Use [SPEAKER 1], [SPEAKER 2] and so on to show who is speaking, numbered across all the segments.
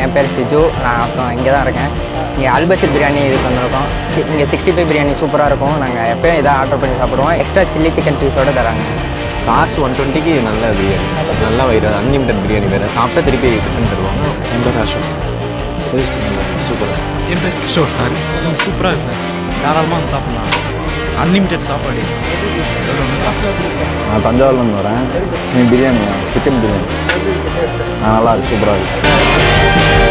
[SPEAKER 1] என் பேர் சிஜு நான் அப்புறம் இங்கே தான் இருக்கேன் இங்கே அல்பசிர் பிரியாணி இதுக்கு வந்திருக்கோம் சி- இங்கே சிக்ஸ்டி ஃபைவ் பிரியாணி சூப்பராக இருக்கும் நாங்கள் எப்போயும் இதை ஆர்டர் பண்ணி சாப்பிடுவோம் எக்ஸ்ட்ரா சில்லி சிக்கன் பீஸோடு தராங்க
[SPEAKER 2] காசு ஒன் டுவெண்ட்டிக்கு நல்ல பிரியாணி நல்லா வயிறு அன்லிமிட்டட் பிரியாணி வேறு சாப்பிட்டா திருப்பி ரிட்டன் தருவாங்க
[SPEAKER 3] என் பேர் அசோக் டேஸ்ட் நல்லா சூப்பராக
[SPEAKER 4] என் பேர் கிஷோர் சார் சூப்பராக இருக்கு சார் தாராளமாக வந்து சாப்பிட்லாம் அன்லிமிட்டெட் சாப்பாடு
[SPEAKER 3] நான் தஞ்சாவூர்லேருந்து வரேன் நீ பிரியாணியா சிக்கன் பிரியாணி ஆ நல்லா இருக்கு சூப்பராக இருக்கு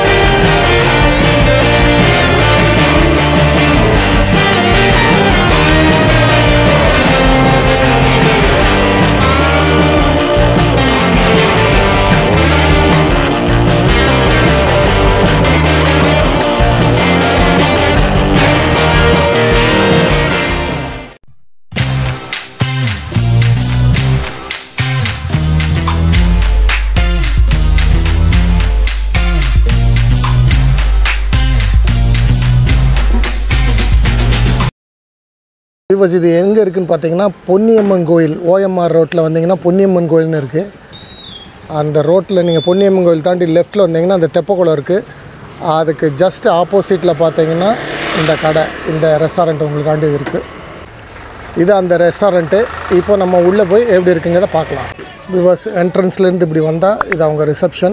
[SPEAKER 5] விவஸ் இது எங்கே இருக்குன்னு பார்த்தீங்கன்னா பொன்னியம்மன் கோயில் ஓஎம்ஆர் ரோட்டில் வந்தீங்கன்னா பொன்னியம்மன் கோயில்னு இருக்குது அந்த ரோட்டில் நீங்கள் பொன்னியம்மன் கோயில் தாண்டி லெஃப்ட்டில் வந்தீங்கன்னா அந்த தெப்பக்குளம் இருக்குது அதுக்கு ஜஸ்ட் ஆப்போசிட்டில் பார்த்தீங்கன்னா இந்த கடை இந்த ரெஸ்டாரண்ட் உங்களுக்காண்டி இருக்குது இது அந்த ரெஸ்டாரண்ட்டு இப்போ நம்ம உள்ளே போய் எப்படி இருக்குங்கிறத பார்க்கலாம் விவஸ் என்ட்ரன்ஸ்லேருந்து இப்படி வந்தால் இது அவங்க ரிசப்ஷன்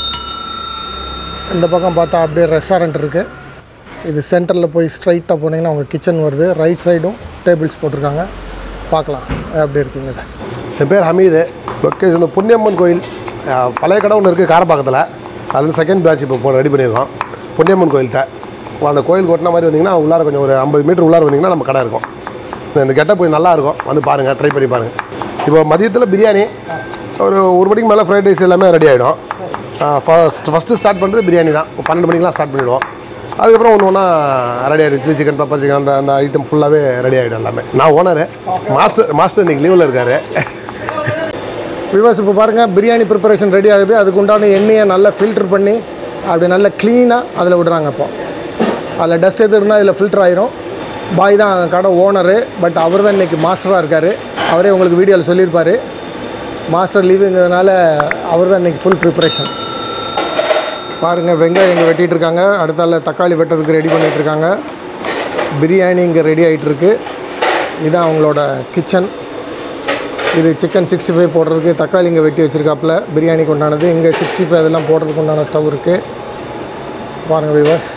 [SPEAKER 5] இந்த பக்கம் பார்த்தா அப்படியே ரெஸ்டாரண்ட் இருக்குது இது சென்டரில் போய் ஸ்ட்ரைட்டாக போனீங்கன்னா அவங்க கிச்சன் வருது ரைட் சைடும் டேபிள்ஸ் போட்டிருக்காங்க பார்க்கலாம் எப்படி இருக்குங்க இதை
[SPEAKER 6] என் பேர் ஹமீது லொக்கேஷன் இந்த புண்ணியம்மன் கோயில் அஹ், பழைய கடை ஒன்று இருக்குது காரப்பாக்கத்தில் அது வந்து செகண்ட் பேட்ச் இப்போ போ ரெடி பண்ணியிருக்கோம் புண்ணியம்மன் கோயில்கிட்ட அந்த கோயில் கொட்டின மாதிரி வந்தீங்கன்னா உள்ளார கொஞ்சம் ஒரு ஐம்பது மீட்டர் உள்ளார வந்தீங்கன்னா நம்ம கடை இருக்கும் இந்த கெட்டப் போய் நல்லா இருக்கும் வந்து பாருங்கள் ட்ரை பண்ணி பாருங்கள் இப்போ மதியத்தில் பிரியாணி ஒரு ஒரு மணிக்கு மேலே ஃப்ரைட் ரைஸ் எல்லாமே ரெடி ஆகிடும் ஃபஸ்ட் ஃபஸ்ட்டு ஸ்டார்ட் பண்ணுறது பிரியாணி தான் பன்னெண்டு மணிக்கெலாம் ஸ்டார்ட் பண்ணிவிடுவோம் அதுக்கப்புறம் ஒன்று ஒன்றா ரெடி ஆகிடும் சில்லி சிக்கன் பெப்பர் சிக்கன் அந்த அந்த ஐட்டம் ஃபுல்லாகவே ரெடி ஆகிடும் எல்லாமே நான் ஓனரு மாஸ்டர் மாஸ்டர் இன்னைக்கு லீவில் இருக்காரு
[SPEAKER 5] விவாஸ் இப்போ பாருங்கள் பிரியாணி ப்ரிப்பரேஷன் ரெடி ஆகுது அதுக்கு உண்டான எண்ணெயை நல்லா ஃபில்டர் பண்ணி அப்படி நல்லா க்ளீனாக அதில் விடுறாங்க இப்போ அதில் டஸ்ட் எது இருந்தால் அதில் ஃபில்டர் ஆயிரும் பாய் தான் கடை ஓனரு பட் அவர் தான் இன்றைக்கி மாஸ்டராக இருக்கார் அவரே உங்களுக்கு வீடியோவில் சொல்லியிருப்பார் மாஸ்டர் லீவுங்கிறதுனால அவர் தான் இன்றைக்கி ஃபுல் ப்ரிப்பரேஷன் பாருங்கள் வெங்காயம் இங்கே வெட்டிட்டு இருக்காங்க அடுத்தால தக்காளி வெட்டுறதுக்கு ரெடி பண்ணிட்டு இருக்காங்க பிரியாணி இங்கே ரெடி ஆகிட்டு இருக்கு இதுதான் அவங்களோட கிச்சன் இது சிக்கன் சிக்ஸ்டி ஃபைவ் போடுறதுக்கு தக்காளி இங்கே வெட்டி வச்சுருக்காப்புல பிரியாணிக்கு உண்டானது இங்கே சிக்ஸ்டி ஃபைவ் இதெல்லாம் போடுறதுக்கு உண்டான ஸ்டவ் இருக்குது பாருங்கள் விவாஸ்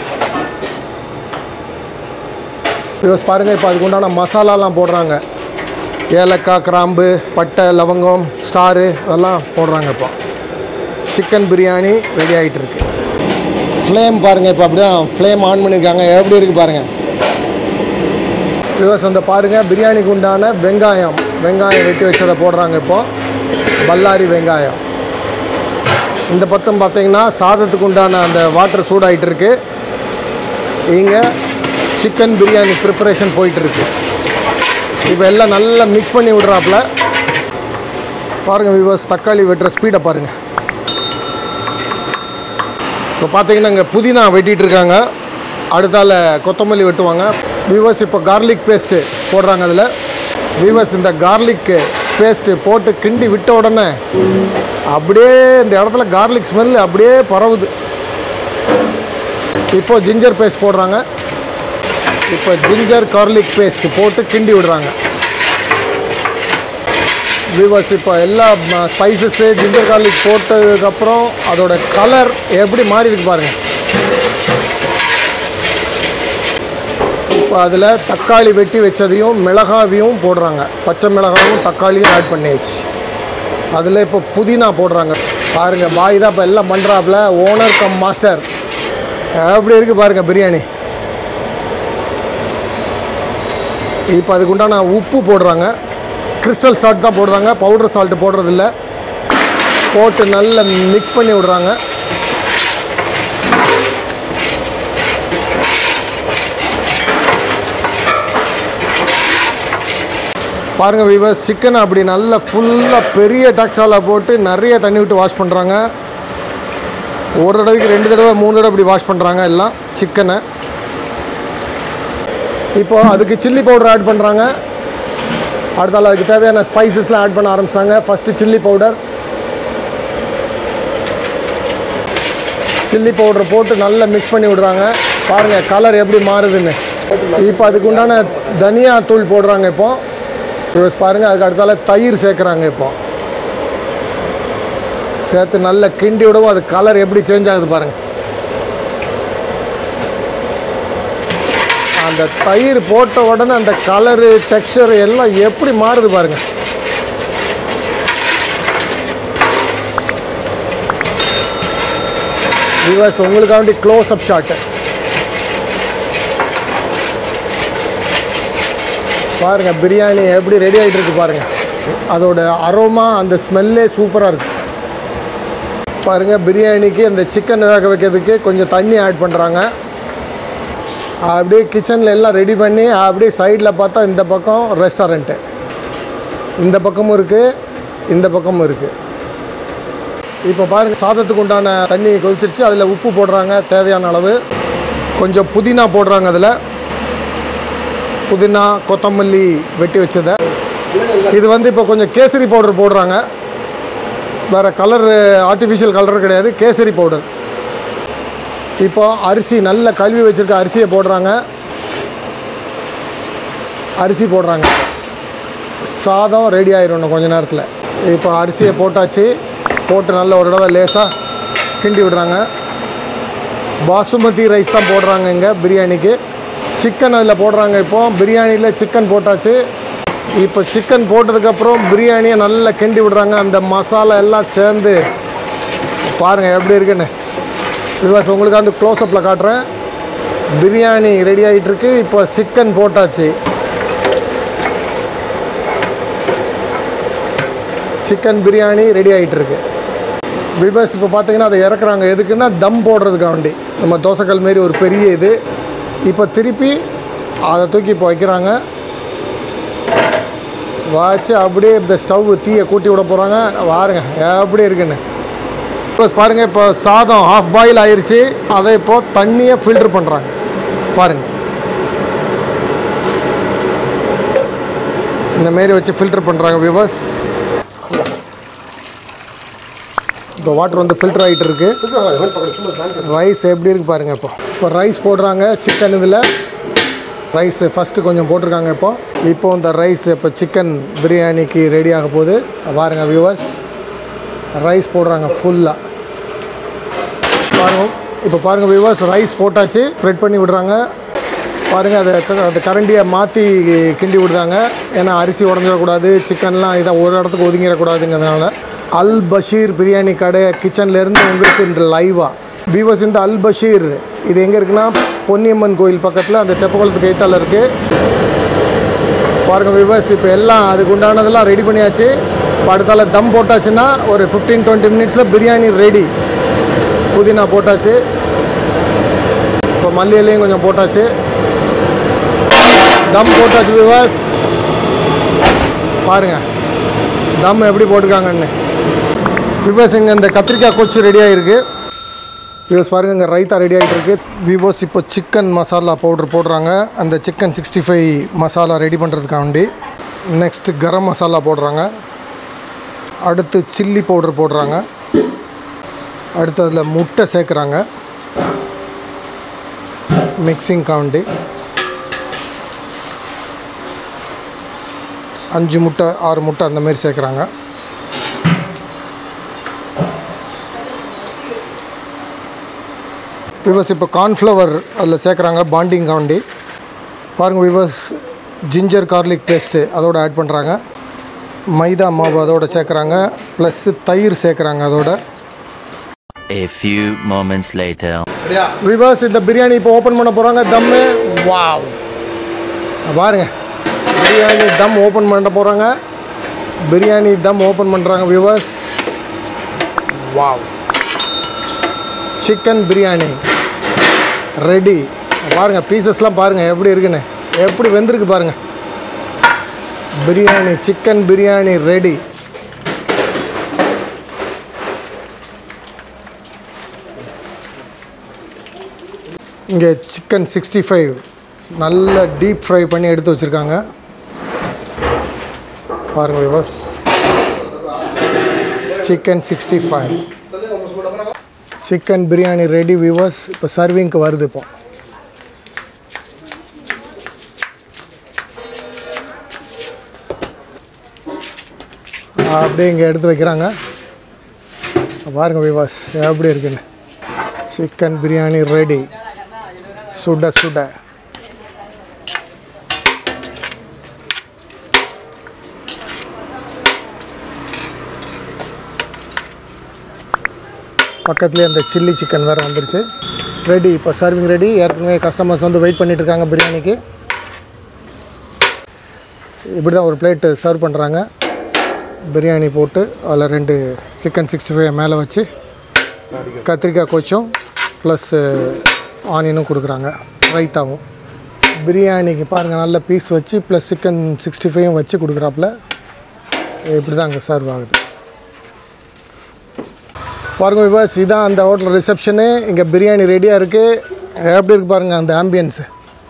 [SPEAKER 5] விவாஸ் பாருங்கள் இப்போ அதுக்கு உண்டான மசாலாலாம் போடுறாங்க ஏலக்காய் கிராம்பு பட்டை லவங்கம் ஸ்டாரு அதெல்லாம் போடுறாங்க இப்போ சிக்கன் பிரியாணி ரெடி ஆகிட்டு இருக்கு ஃப்ளேம் பாருங்கள் இப்போ அப்படி தான் ஃப்ளேம் ஆன் பண்ணியிருக்காங்க எப்படி இருக்குது பாருங்கள் விவாஸ் வந்து பாருங்கள் பிரியாணிக்கு உண்டான வெங்காயம் வெங்காயம் வெட்டி வச்சதை போடுறாங்க இப்போ பல்லாரி வெங்காயம் இந்த பக்கம் பார்த்தீங்கன்னா சாதத்துக்கு உண்டான அந்த வாட்டர் சூடாயிட்டு இருக்கு இங்கே சிக்கன் பிரியாணி ப்ரிப்பரேஷன் போயிட்டு இருக்கு இப்போ எல்லாம் நல்லா மிக்ஸ் பண்ணி விடுறாப்புல பாருங்கள் விவாஸ் தக்காளி வெட்டுற ஸ்பீடை பாருங்கள் இப்போ பார்த்தீங்கன்னா இங்கே புதினா வெட்டிட்டு இருக்காங்க அடுத்தால கொத்தமல்லி வெட்டுவாங்க விவஸ் இப்போ கார்லிக் பேஸ்ட்டு போடுறாங்க அதில் விவஸ் இந்த கார்லிக் பேஸ்ட்டு போட்டு கிண்டி விட்ட உடனே அப்படியே இந்த இடத்துல கார்லிக் ஸ்மெல் அப்படியே பரவுது இப்போ ஜிஞ்சர் பேஸ்ட் போடுறாங்க இப்போ ஜிஞ்சர் கார்லிக் பேஸ்ட் போட்டு கிண்டி விடுறாங்க விவர்ஸ் இப்போ எல்லா ஸ்பைசஸ்ஸு ஜிஞ்சர் கார்லிக் போட்டதுக்கப்புறம் அதோட கலர் எப்படி மாறி இருக்கு பாருங்கள் இப்போ அதில் தக்காளி வெட்டி வச்சதையும் மிளகாவையும் போடுறாங்க பச்சை மிளகாவும் தக்காளியும் ஆட் பண்ணியாச்சு அதில் இப்போ புதினா போடுறாங்க பாருங்கள் பாய் தான் இப்போ எல்லாம் பண்ணுறாப்புல ஓனர் கம் மாஸ்டர் எப்படி இருக்குது பாருங்கள் பிரியாணி இப்போ அதுக்கு உண்டான உப்பு போடுறாங்க கிறிஸ்டல் சால்ட் தான் போடுறாங்க பவுடர் சால்ட் போடுறதில்ல போட்டு நல்லா மிக்ஸ் பண்ணி விடுறாங்க பாருங்கள் வீவர்ஸ் சிக்கனை அப்படி நல்லா ஃபுல்லாக பெரிய டாக்ஸாலா போட்டு நிறைய தண்ணி விட்டு வாஷ் பண்ணுறாங்க ஒரு தடவைக்கு ரெண்டு தடவை மூணு தடவை இப்படி வாஷ் பண்ணுறாங்க எல்லாம் சிக்கனை இப்போ அதுக்கு சில்லி பவுடர் ஆட் பண்ணுறாங்க அடுத்தால அதுக்கு தேவையான ஸ்பைசஸ்லாம் ஆட் பண்ண ஆரம்பிச்சிட்டாங்க first chilli powder chilli powder போட்டு நல்லா மிக்ஸ் பண்ணி விடுறாங்க பாருங்கள் கலர் எப்படி மாறுதுன்னு இப்போ அதுக்கு உண்டான தனியா தூள் போடுறாங்க இப்போ வியூவர்ஸ் பாருங்கள் அதுக்கு அடுத்தால தயிர் சேர்க்குறாங்க இப்போ சேர்த்து நல்லா கிண்டி விடவும் அது கலர் எப்படி சேஞ்ச் ஆகுது பாருங்கள் அந்த தயிர் போட்ட உடனே அந்த கலரு டெக்ஸ்சர் எல்லாம் எப்படி மாறுது பாருங்க விவாஸ் உங்களுக்காண்டி க்ளோஸ் அப் ஷாட்டு பாருங்க பிரியாணி எப்படி ரெடி ஆகிட்டு இருக்கு பாருங்க அதோட அரோமா அந்த ஸ்மெல்லே சூப்பராக இருக்கு பாருங்க பிரியாணிக்கு அந்த சிக்கன் வேக வைக்கிறதுக்கு கொஞ்சம் தண்ணி ஆட் பண்ணுறாங்க அப்படியே கிச்சனில் எல்லாம் ரெடி பண்ணி அப்படியே சைடில் பார்த்தா இந்த பக்கம் ரெஸ்டாரண்ட்டு இந்த பக்கமும் இருக்குது இந்த பக்கமும் இருக்குது இப்போ பாருங்கள் சாதத்துக்கு உண்டான தண்ணி கொதிச்சிருச்சு அதில் உப்பு போடுறாங்க தேவையான அளவு கொஞ்சம் புதினா போடுறாங்க அதில் புதினா கொத்தமல்லி வெட்டி வச்சதை இது வந்து இப்போ கொஞ்சம் கேசரி பவுடர் போடுறாங்க வேறு கலர் ஆர்டிஃபிஷியல் கலர் கிடையாது கேசரி பவுடர் இப்போ அரிசி நல்ல கழுவி வச்சுருக்க அரிசியை போடுறாங்க அரிசி போடுறாங்க சாதம் ரெடி ஆயிரும் இன்னும் கொஞ்ச நேரத்தில் இப்போ அரிசியை போட்டாச்சு போட்டு நல்ல ஒரு தடவை லேசாக கிண்டி விடுறாங்க பாசுமதி ரைஸ் தான் போடுறாங்க இங்கே பிரியாணிக்கு சிக்கன் அதில் போடுறாங்க இப்போ பிரியாணியில் சிக்கன் போட்டாச்சு இப்போ சிக்கன் போட்டதுக்கப்புறம் பிரியாணியை நல்லா கிண்டி விடுறாங்க அந்த மசாலா எல்லாம் சேர்ந்து பாருங்கள் எப்படி இருக்குன்னு விவாஸ் உங்களுக்கு அந்த க்ளோஸ்அப்பில் காட்டுறேன் பிரியாணி ரெடி ஆகிட்டுருக்கு இப்போ சிக்கன் போட்டாச்சு சிக்கன் பிரியாணி ரெடி ஆகிட்டுருக்கு விவாஸ் இப்போ பார்த்தீங்கன்னா அதை இறக்குறாங்க எதுக்குன்னா தம் போடுறதுக்காண்டி நம்ம தோசைக்கல் மாரி ஒரு பெரிய இது இப்போ திருப்பி அதை தூக்கி இப்போ வைக்கிறாங்க வச்சு அப்படியே இந்த ஸ்டவ் தீயை கூட்டி விட போகிறாங்க வாருங்க எப்படி இருக்குன்னு ப்ளஸ் பாருங்கள் இப்போ சாதம் ஹாஃப் பாயில் ஆயிருச்சு அதை இப்போ தண்ணியை ஃபில்டர் பண்ணுறாங்க பாருங்கள் இந்த மாரி வச்சு ஃபில்டர் பண்ணுறாங்க விவர்ஸ் இப்போ வாட்டர் வந்து ஃபில்டர் ஆகிட்டு இருக்கு ரைஸ் எப்படி இருக்கு பாருங்கள் இப்போ இப்போ ரைஸ் போடுறாங்க சிக்கன் இதில் ரைஸ் ஃபஸ்ட்டு கொஞ்சம் போட்டிருக்காங்க இப்போ இப்போ இந்த ரைஸ் இப்போ சிக்கன் பிரியாணிக்கு ரெடி ஆக போகுது பாருங்கள் வியூவர்ஸ் ரைஸ் போடுறாங்க ஃபுல்லாக பாருங்க இப்போ பாருங்கள் வியூவர்ஸ் ரைஸ் போட்டாச்சு ஸ்ப்ரெட் பண்ணி விடுறாங்க பாருங்கள் அதை க- அந்த கரண்டியை மாற்றி கிண்டி விடுதாங்க ஏன்னா அரிசி உடஞ்சிடக்கூடாது சிக்கன்லாம் இதை ஒரு இடத்துக்கு ஒதுங்கிடக்கூடாதுங்கிறதுனால அல் பஷீர் பிரியாணி கடை கிச்சன்லேருந்து உங்களுக்கு இந்த லைவாக வியூவர்ஸ் இந்த அல் பஷீர் இது எங்கே இருக்குன்னா பொன்னியம்மன் கோயில் பக்கத்தில் அந்த தெப்பக்குளத்துக்கு கைத்தால இருக்குது பாருங்கள் விவர்ஸ் இப்போ எல்லாம் அதுக்கு உண்டானதெல்லாம் ரெடி பண்ணியாச்சு இப்போ அடுத்தால தம் போட்டாச்சுன்னா ஒரு ஃபிஃப்டீன் டுவெண்ட்டி மினிட்ஸில் பிரியாணி ரெடி புதினா போட்டாச்சு இப்போ மல்லி இலையும் கொஞ்சம் போட்டாச்சு தம் போட்டாச்சு விவர்ஸ் பாருங்கள் தம் எப்படி போட்டிருக்காங்கன்னு விவர்ஸ் இங்கே இந்த கத்திரிக்காய் கொச்சு ரெடி ஆகிருக்கு விவோஸ் பாருங்கள் இங்கே ரைத்தா ரெடி ஆகிட்டு இருக்கு விவோஸ் இப்போ சிக்கன் மசாலா பவுடர் போடுறாங்க அந்த chicken sixty five masala ready பண்ணுறதுக்காண்டி நெக்ஸ்ட்டு கரம் மசாலா போடுறாங்க அடுத்து சில்லி பவுடர் போடுறாங்க அடுத்து அதில் முட்டை சேர்க்குறாங்க மிக்சிங் காண்டி அஞ்சு முட்டை ஆறு முட்டை அந்த மாதிரி சேர்க்குறாங்க விவஸ் இப்போ கார்ன்ஃப்ளவர் அதில் சேர்க்குறாங்க பாண்டிங் காண்டி பாருங்கள் விவஸ் ஜிஞ்சர் கார்லிக் பேஸ்ட்டு அதோட ஆட் பண்ணுறாங்க மைதா மாவு அதோட சேர்க்குறாங்க ப்ளஸ்ஸு தயிர் சேர்க்குறாங்க அதோட
[SPEAKER 7] A few moments later.
[SPEAKER 5] Viewers இந்த பிரியாணி இப்போ ஓப்பன் பண்ண போகிறாங்க தம்மு வாவ் பாருங்க பிரியாணி தம் ஓப்பன் பண்ண போகிறாங்க பிரியாணி தம் ஓப்பன் பண்ணுறாங்க viewers wow chicken biryani ready பாருங்கள் பீசஸ்லாம் பாருங்கள் எப்படி இருக்குன்னு எப்படி வெந்திருக்கு பாருங்கள் பிரியாணி சிக்கன் பிரியாணி ரெடி இங்கே சிக்கன் சிக்ஸ்டி ஃபைவ் நல்ல டீப் ஃப்ரை பண்ணி எடுத்து வச்சுருக்காங்க பாருங்கள் viewers chicken sixty five chicken biryani ready viewers இப்போ சர்விங்க்கு வருது இப்போ அப்படியே இங்கே எடுத்து வைக்கிறாங்க பாருங்க விவாஸ் எப்படி இருக்குன்னு சிக்கன் பிரியாணி ரெடி சுட சுட பக்கத்துலேயே அந்த சில்லி சிக்கன் வேறு வந்துருச்சு ரெடி இப்போ சர்விங் ரெடி ஏற்கனவே கஸ்டமர்ஸ் வந்து வெயிட் பண்ணிட்டு இருக்காங்க பிரியாணிக்கு இப்படி தான் ஒரு பிளேட்டு சர்வ் பண்ணுறாங்க பிரியாணி போட்டு அதில் ரெண்டு சிக்கன் சிக்ஸ்டி ஃபைவ் மேலே வச்சு கத்திரிக்காய் கொச்சும் ப்ளஸ் ஆனியனும் கொடுக்குறாங்க ரைத்தாவும் பிரியாணிக்கு பாருங்கள் நல்ல பீஸ் வச்சு ப்ளஸ் சிக்கன் சிக்ஸ்டி ஃபைவும் வச்சு கொடுக்குறாப்புல இப்படி தான் அங்கே சர்வ் ஆகுது பாருங்க விவாஸ் இதான் அந்த ஹோட்டல் ரிசப்ஷனு இங்கே பிரியாணி ரெடியாக இருக்குது எப்படி இருக்கு பாருங்கள் அந்த ஆம்பியன்ஸு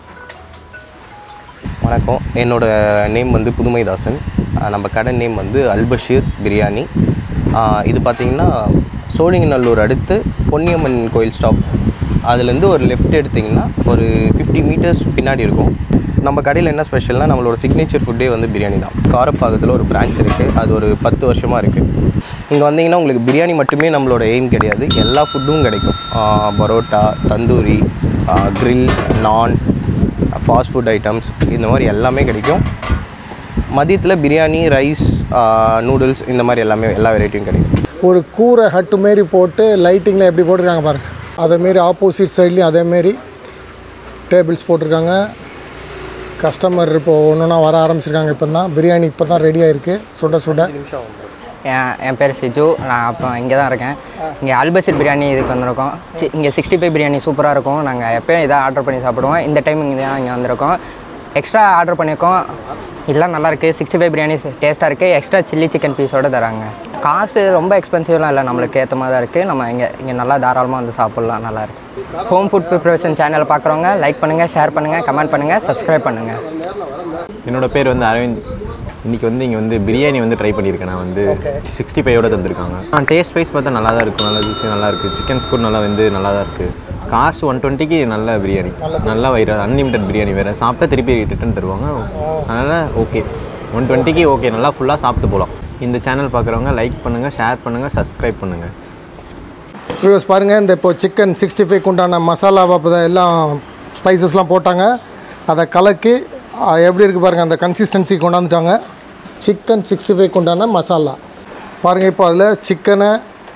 [SPEAKER 8] வணக்கம் என்னோட நேம் வந்து புதுமைதாசன் ஆஹ் நம்ம கடை நேம் வந்து அல்பஷீர் பிரியாணி ஆஹ் இது பார்த்திங்கன்னா சோழிங்கநல்லூர் அடுத்து பொன்னியம்மன் கோயில் ஸ்டாப் அதுலேருந்து ஒரு லெஃப்ட் எடுத்திங்கன்னா ஒரு ஃபிஃப்டி மீட்டர்ஸ் பின்னாடி இருக்கும் நம்ம கடையில் என்ன ஸ்பெஷல்னால் நம்மளோட சிக்னேச்சர் ஃபுட்டே வந்து பிரியாணி தான் காரப்பாக்கத்தில் ஒரு பிரான்ச் இருக்குது அது ஒரு பத்து வருஷமாக இருக்குது இங்கே வந்தீங்கன்னா உங்களுக்கு பிரியாணி மட்டுமே நம்மளோட எய்ம் கிடையாது எல்லா ஃபுட்டும் கிடைக்கும் ஆஹ் parotta tandoori grill naan fast food items இந்த மாதிரி எல்லாமே கிடைக்கும் மதியத்தில் பிரியாணி ரைஸ் நூடுல்ஸ் இந்த மாதிரி எல்லாமே எல்லா வெரைட்டியும் கிடைக்கும்
[SPEAKER 5] ஒரு கூரை ஹட்டு மாரி போட்டு லைட்டிங்கில் எப்படி போட்டிருக்காங்க பாருங்க அதேமாரி ஆப்போசிட் சைட்லேயும் அதேமாரி டேபிள்ஸ் போட்டிருக்காங்க கஸ்டமர் இப்போ ஒன்று ஒன்றா வர ஆரம்பிச்சிருக்காங்க இப்போ தான் பிரியாணி இப்போ தான் ரெடி ஆயிருக்கு சுட சுட
[SPEAKER 1] என் என் பேர் சிஜு நான் அப்போ இங்கே தான் இருக்கேன் இங்கே அல்பசிர் பிரியாணி இதுக்கு வந்திருக்கோம் சி இங்கே சிக்ஸ்டி ஃபைவ் பிரியாணி சூப்பராக இருக்கும் நாங்கள் எப்போயும் இதாக ஆர்டர் பண்ணி சாப்பிடுவோம் இந்த டைம் இங்கே தான் இங்கே வந்திருக்கோம் எக்ஸ்ட்ரா ஆர்டர் பண்ணியிருக்கோம் இதெல்லாம் நல்லா இருக்குது சிக்ஸ்டி ஃபைவ் பிரியாணி டேஸ்ட்டாக இருக்குது எக்ஸ்ட்ரா சில்லி சிக்கன் பீஸோடு தராங்க காசு ரொம்ப எக்ஸ்பென்சிவ்லாம் இல்லை நம்மளுக்கு ஏற்ற மாதிரி தான் இருக்குது நம்ம இங்கே இங்கே நல்லா தாராளமாக வந்து சாப்பிட்லாம் நல்லா இருக்கு ஹோம் ஃபுட் ப்ரிப்பரேஷன் சேனல் பார்க்குறவங்க லைக் பண்ணுங்கள் ஷேர் பண்ணுங்கள் கமெண்ட் பண்ணுங்கள் சப்ஸ்கிரைப் பண்ணுங்கள்
[SPEAKER 2] என்னோட பேர் வந்து அரவிந்த் இன்னைக்கு வந்து இங்கே வந்து பிரியாணி வந்து ட்ரை பண்ணியிருக்கேன் நான் வந்து சிக்ஸ்டி ஃபைவோட தந்திருக்காங்க ஆ டேஸ்ட் வைஸ் பார்த்தா நல்லா தான் இருக்கும் நல்லா ஜூஸி நல்லா இருக்குது சிக்கன்ஸ் கூட நல்லா வந்து நல்லா தான் இருக்குது காசு ஒன் டுவெண்ட்டிக்கு நல்ல பிரியாணி நல்லா வயிறு அன்லிமிட்டட் பிரியாணி வேறு சாப்பிட்டா திருப்பி ரிட்டன் தருவாங்க அதனால் ஓகே ஒன் டுவெண்ட்டிக்கு ஓகே நல்லா ஃபுல்லாக சாப்பிட்டு போகலாம் இந்த சேனல் பார்க்குறவங்க லைக் பண்ணுங்கள் ஷேர் பண்ணுங்கள் சப்ஸ்கிரைப் பண்ணுங்கள்
[SPEAKER 5] வியூஸ் பாருங்கள் இந்த இப்போ சிக்கன் சிக்ஸ்டி ஃபைவ் உண்டான மசாலா இப்போ எல்லாம் ஸ்பைசஸ்லாம் போட்டாங்க அதை கலக்கி அஹ், எப்படி இருக்குது பாருங்கள் அந்த கன்சிஸ்டன்சி கொண்டாந்துட்டாங்க சிக்கன் சிக்ஸ்டி ஃபைவ் உண்டான மசாலா பாருங்கள் இப்போ அதில் சிக்கனை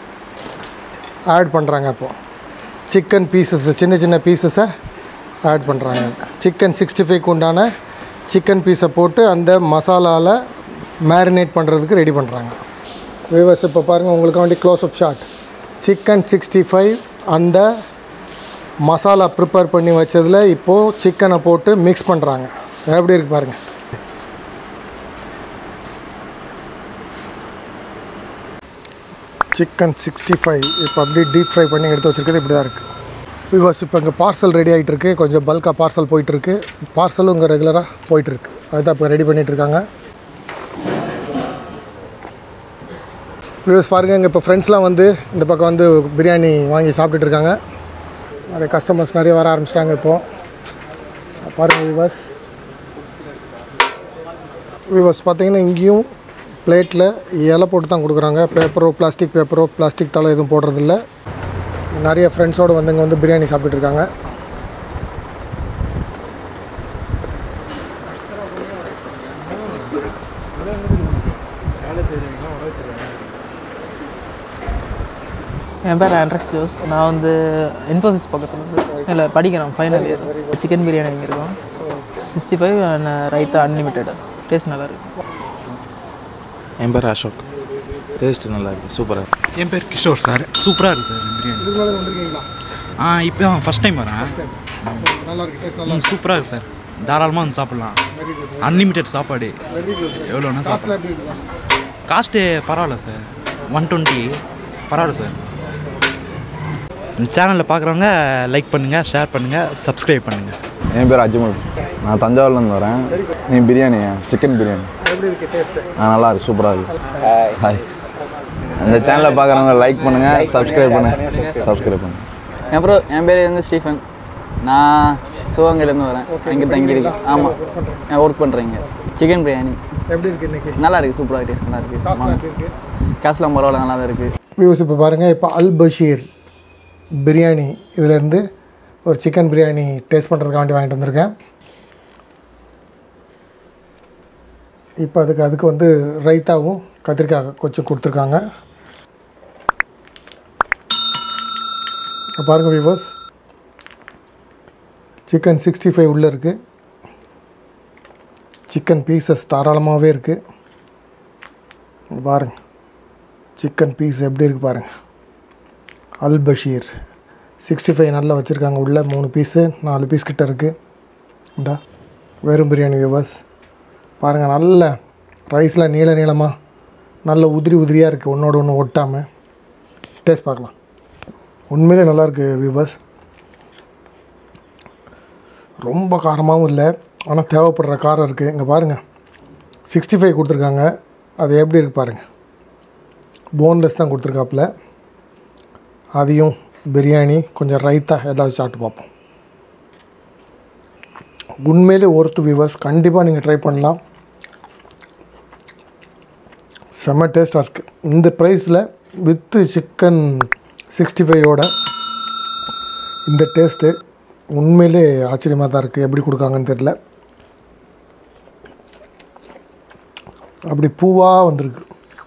[SPEAKER 5] ஆட் பண்ணுறாங்க இப்போ சிக்கன் பீசஸ் சின்ன சின்ன பீசஸை ஆட் பண்ணுறாங்க சிக்கன் சிக்ஸ்டி ஃபைவ்க்கு உண்டான சிக்கன் பீஸை போட்டு அந்த மசாலாவில் மேரினேட் பண்ணுறதுக்கு ரெடி பண்ணுறாங்க வியூவர்ஸ் இப்போ பாருங்கள் உங்களுக்கு வேண்டி close up shot chicken sixty five அந்த மசாலா ப்ரிப்பேர் பண்ணி வச்சதில் இப்போது சிக்கனை போட்டு மிக்ஸ் பண்ணுறாங்க எப்படி இருக்கு பாருங்கள் சிக்கன் சிக்ஸ்டி ஃபைவ் இப்போ அப்படியே டீப் ஃப்ரை பண்ணி எடுத்து வச்சுருக்கிறது இப்படி தான் இருக்குது விவாஸ் இப்போ இங்கே பார்சல் ரெடி ஆகிட்டு இருக்கு கொஞ்சம் பல்காக பார்சல் போயிட்டுருக்கு பார்சலும் இங்கே ரெகுலராக போயிட்டுருக்கு அதுதான் இப்போ ரெடி பண்ணிகிட்ருக்காங்க வியூஸ் பாருங்கள் இங்கே இப்போ ஃப்ரெண்ட்ஸ்லாம் வந்து இந்த பக்கம் வந்து பிரியாணி வாங்கி சாப்பிட்டுட்டு இருக்காங்க நிறைய கஸ்டமர்ஸ் நிறைய வர ஆரம்பிச்சிட்டாங்க இப்போது பாருங்கள் வியூவர்ஸ் வியூவர்ஸ் பார்த்தீங்கன்னா இங்கேயும் பிளேட்டில் இலை போட்டு தான் கொடுக்குறாங்க பேப்பரோ பிளாஸ்டிக் பேப்பரோ பிளாஸ்டிக் தலை எதுவும் போடுறதில்ல நிறைய ஃப்ரெண்ட்ஸோடு வந்து இங்கே வந்து பிரியாணி சாப்பிட்டுட்டு இருக்காங்க
[SPEAKER 9] என் பேர் ஆண்ட்ரக்ஸ் ஜோஸ் நான் வந்து இன்ஃபோசிஸ் பக்கத்தில் வந்து இல்லை படிக்கிறேன் ஃபைனல் இயர் சிக்கன் பிரியாணி வாங்கியிருக்கோம் sixty five and raita unlimited taste நல்லா இருக்கு
[SPEAKER 4] என் பேர் அசோக் டேஸ்ட் நல்லா இருக்குது சூப்பராக என் பேர் கிஷோர் சார் சூப்பராக இருக்குது சார் பிரியாணி
[SPEAKER 5] இதுக்கு மேலே வந்திருக்கீங்களா
[SPEAKER 4] ஆ இப்போ ஃபஸ்ட் டைம் வரேன்
[SPEAKER 5] நல்லா இருக்கு டேஸ்ட் நல்லா
[SPEAKER 4] ம் சூப்பராக இருக்குது சார் தாராளமாக வந்து சாப்பிட்லாம் அன்லிமிட்டெட் சாப்பாடு எவ்வளோனா சாப்பிடலாம்
[SPEAKER 5] எப்படி இருக்குதா
[SPEAKER 4] காஸ்ட்டு பரவாயில்ல சார் ஒன் டுவெண்ட்டி பரவாயில்ல சார் இந்த சேனலில் பார்க்குறவங்க லைக் பண்ணுங்கள் ஷேர் பண்ணுங்கள் சப்ஸ்கிரைப் பண்ணுங்கள்
[SPEAKER 3] என் பேர் அஜ்மல் நான் தஞ்சாவூர்லேருந்து வரேன் நீ பிரியாணியா சிக்கன் பிரியாணி
[SPEAKER 5] எப்படி இருக்குது டேஸ்ட்டு
[SPEAKER 3] ஆ நல்லா இருக்கு சூப்பராக இருக்கு ஹாய் அந்த சேனலை பார்க்குறவங்க லைக் பண்ணுங்கள் சப்ஸ்கிரைப் பண்ணுங்கள் சப்ஸ்கிரைப் பண்ணுங்கள்
[SPEAKER 10] அப்புறம் என் பேர் வந்து ஸ்டீஃபன் நான் சிவகங்கையிலேருந்து வரேன் இங்கே தங்கியிருக்கேன் ஆமாம் நான் ஒர்க் பண்ணுறேங்க சிக்கன் பிரியாணி
[SPEAKER 5] எப்படி இருக்கு இன்னைக்கு
[SPEAKER 10] நல்லா இருக்குது சூப்பராக டேஸ்ட் நல்லா இருக்குது காசுலாம் பரவாயில்ல நல்லா தான் இருக்குது
[SPEAKER 5] வியூஸ் இப்போ பாருங்கள் இப்போ அல் பஷீர் பிரியாணி இதிலேருந்து ஒரு சிக்கன் பிரியாணி டேஸ்ட் பண்ணுறதுக்காண்டி வாங்கிட்டு வந்திருக்கேன் இப்போ அதுக்கு அதுக்கு வந்து ரைத்தாவும் கத்திரிக்காய் கொஞ்சம் கொடுத்துருக்காங்க இப்போ பாருங்கள் வியூவர்ஸ் சிக்கன் சிக்ஸ்டி ஃபைவ் உள்ளே இருக்குது சிக்கன் பீசஸ் தாராளமாகவே இருக்குது பாருங்கள் சிக்கன் பீஸ் எப்படி இருக்கு பாருங்கள் அல் பஷீர் சிக்ஸ்டி ஃபைவ் நல்லா வச்சுருக்காங்க உள்ளே மூணு பீஸு நாலு பீஸ் கிட்ட இருக்குது இந்தா வெறும் பிரியாணி வியூவர்ஸ் பாருங்கள் நல்ல ரைஸில் நீள நீளமாக நல்ல உதிரி உதிரியாக இருக்குது ஒன்றோட ஒன்று ஒட்டாமல் டேஸ்ட் பார்க்கலாம் உண்மையிலே நல்லாயிருக்கு வியூவர்ஸ் ரொம்ப காரமாகவும் இல்லை ஆனால் தேவைப்படுற காரம் இருக்குது இங்கே பாருங்கள் சிக்ஸ்டி ஃபைவ் கொடுத்துருக்காங்க அது எப்படி இருக்குது பாருங்கள் போன்லெஸ் தான் கொடுத்துருக்காப்புல அதையும் பிரியாணி கொஞ்சம் ரைத்தா ஏதாவது சாப்பிட்டு பார்ப்போம் உண்மையிலே ஒருத்து வியூவர்ஸ் கண்டிப்பாக நீங்கள் ட்ரை பண்ணலாம் செம்ம டேஸ்ட்டாக இருக்குது இந்த ப்ரைஸில் வித்து சிக்கன் சிக்ஸ்டி ஃபைவோட இந்த டேஸ்ட்டு உண்மையிலே ஆச்சரியமாக தான் இருக்குது எப்படி கொடுக்காங்கன்னு தெரில அப்படி பூவாக வந்திருக்கு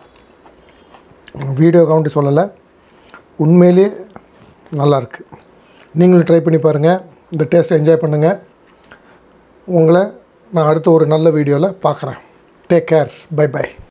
[SPEAKER 5] வீடியோ கவுண்ட்டு சொல்லலை உண்மையிலே நல்லாயிருக்கு நீங்களும் ட்ரை பண்ணி பாருங்கள் இந்த டேஸ்ட்டை என்ஜாய் பண்ணுங்கள் உங்களை நான் அடுத்த ஒரு நல்ல வீடியோவில் பார்க்குறேன் டேக் கேர் பை பை